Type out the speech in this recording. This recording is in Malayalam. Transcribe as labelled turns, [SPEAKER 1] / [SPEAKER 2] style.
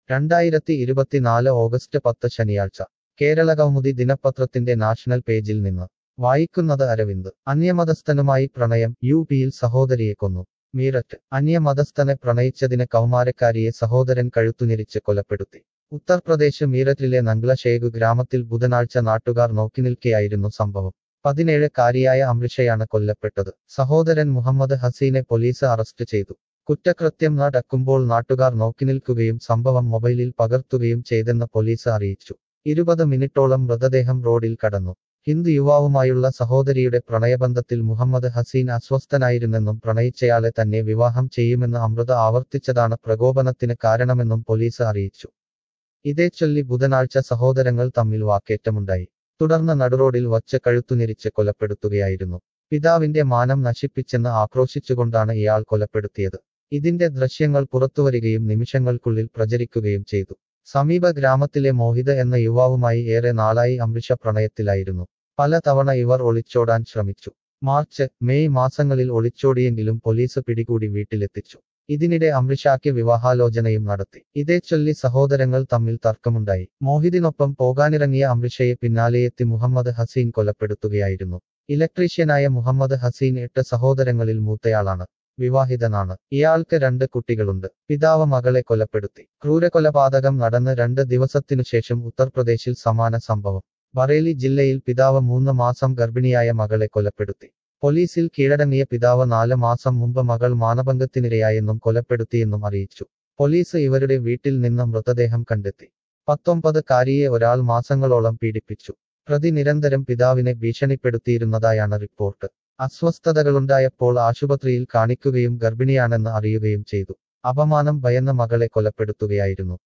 [SPEAKER 1] രണ്ടായിരത്തി ഇരുപത്തിനാല് ഓഗസ്റ്റ് പത്ത് ശനിയാഴ്ച കേരള കൗമുദി ദിനപത്രത്തിന്റെ നാഷണൽ പേജിൽ നിന്ന് വായിക്കുന്നത് അരവിന്ദ് അന്യമതസ്ഥനുമായി പ്രണയം യു പിയിൽ സഹോദരിയെ കൊന്നു മീററ്റ് അന്യമതസ്ഥനെ പ്രണയിച്ചതിന് കൗമാരക്കാരിയെ സഹോദരൻ കഴുത്തുനിരിച്ച് കൊലപ്പെടുത്തി ഉത്തർപ്രദേശ് മീററ്റിലെ നംഗ്ലഷേഗു ഗ്രാമത്തിൽ ബുധനാഴ്ച നാട്ടുകാർ നോക്കിനിൽക്കെയായിരുന്നു സംഭവം പതിനേഴ് കാരിയായ അമൃഷയാണ് കൊല്ലപ്പെട്ടത് സഹോദരൻ മുഹമ്മദ് ഹസീനെ പോലീസ് അറസ്റ്റ് ചെയ്തു കുറ്റകൃത്യം നടക്കുമ്പോൾ നാട്ടുകാർ നോക്കിനിൽക്കുകയും സംഭവം മൊബൈലിൽ പകർത്തുകയും ചെയ്തെന്ന് പോലീസ് അറിയിച്ചു ഇരുപത് മിനിറ്റോളം മൃതദേഹം റോഡിൽ കടന്നു ഹിന്ദു യുവാവുമായുള്ള സഹോദരിയുടെ പ്രണയബന്ധത്തിൽ മുഹമ്മദ് ഹസീൻ അസ്വസ്ഥനായിരുന്നെന്നും പ്രണയിച്ചയാളെ തന്നെ വിവാഹം ചെയ്യുമെന്ന് അമൃത ആവർത്തിച്ചതാണ് പ്രകോപനത്തിന് കാരണമെന്നും പോലീസ് അറിയിച്ചു ഇതേച്ചൊല്ലി ബുധനാഴ്ച സഹോദരങ്ങൾ തമ്മിൽ വാക്കേറ്റമുണ്ടായി തുടർന്ന് നടുറോഡിൽ വച്ച് കഴുത്തുനിരിച്ച് കൊലപ്പെടുത്തുകയായിരുന്നു പിതാവിന്റെ മാനം നശിപ്പിച്ചെന്ന് ആക്രോശിച്ചുകൊണ്ടാണ് ഇയാൾ കൊലപ്പെടുത്തിയത് ഇതിന്റെ ദൃശ്യങ്ങൾ പുറത്തുവരികയും നിമിഷങ്ങൾക്കുള്ളിൽ പ്രചരിക്കുകയും ചെയ്തു സമീപ ഗ്രാമത്തിലെ മോഹിത എന്ന യുവാവുമായി ഏറെ നാളായി അമൃഷ പ്രണയത്തിലായിരുന്നു പല തവണ ഇവർ ഒളിച്ചോടാൻ ശ്രമിച്ചു മാർച്ച് മെയ് മാസങ്ങളിൽ ഒളിച്ചോടിയെങ്കിലും പോലീസ് പിടികൂടി വീട്ടിലെത്തിച്ചു ഇതിനിടെ അമൃഷാക്ക് വിവാഹാലോചനയും നടത്തി ഇതേച്ചൊല്ലി സഹോദരങ്ങൾ തമ്മിൽ തർക്കമുണ്ടായി മോഹിതിനൊപ്പം പോകാനിറങ്ങിയ അമൃഷയെ പിന്നാലെയെത്തി മുഹമ്മദ് ഹസീൻ കൊലപ്പെടുത്തുകയായിരുന്നു ഇലക്ട്രീഷ്യനായ മുഹമ്മദ് ഹസീൻ എട്ട് സഹോദരങ്ങളിൽ മൂത്തയാളാണ് വിവാഹിതനാണ് ഇയാൾക്ക് രണ്ട് കുട്ടികളുണ്ട് പിതാവ് മകളെ കൊലപ്പെടുത്തി ക്രൂരകൊലപാതകം നടന്ന് രണ്ട് ദിവസത്തിനു ശേഷം ഉത്തർപ്രദേശിൽ സമാന സംഭവം ബറേലി ജില്ലയിൽ പിതാവ് മൂന്ന് മാസം ഗർഭിണിയായ മകളെ കൊലപ്പെടുത്തി പോലീസിൽ കീഴടങ്ങിയ പിതാവ് നാല് മാസം മുമ്പ് മകൾ മാനഭംഗത്തിനിരയായെന്നും കൊലപ്പെടുത്തിയെന്നും അറിയിച്ചു പോലീസ് ഇവരുടെ വീട്ടിൽ നിന്ന് മൃതദേഹം കണ്ടെത്തി പത്തൊമ്പത് കാരിയെ ഒരാൾ മാസങ്ങളോളം പീഡിപ്പിച്ചു പ്രതി നിരന്തരം പിതാവിനെ ഭീഷണിപ്പെടുത്തിയിരുന്നതായാണ് റിപ്പോർട്ട് അസ്വസ്ഥതകളുണ്ടായപ്പോൾ ആശുപത്രിയിൽ കാണിക്കുകയും ഗർഭിണിയാണെന്ന് അറിയുകയും ചെയ്തു അപമാനം ഭയന്ന മകളെ കൊലപ്പെടുത്തുകയായിരുന്നു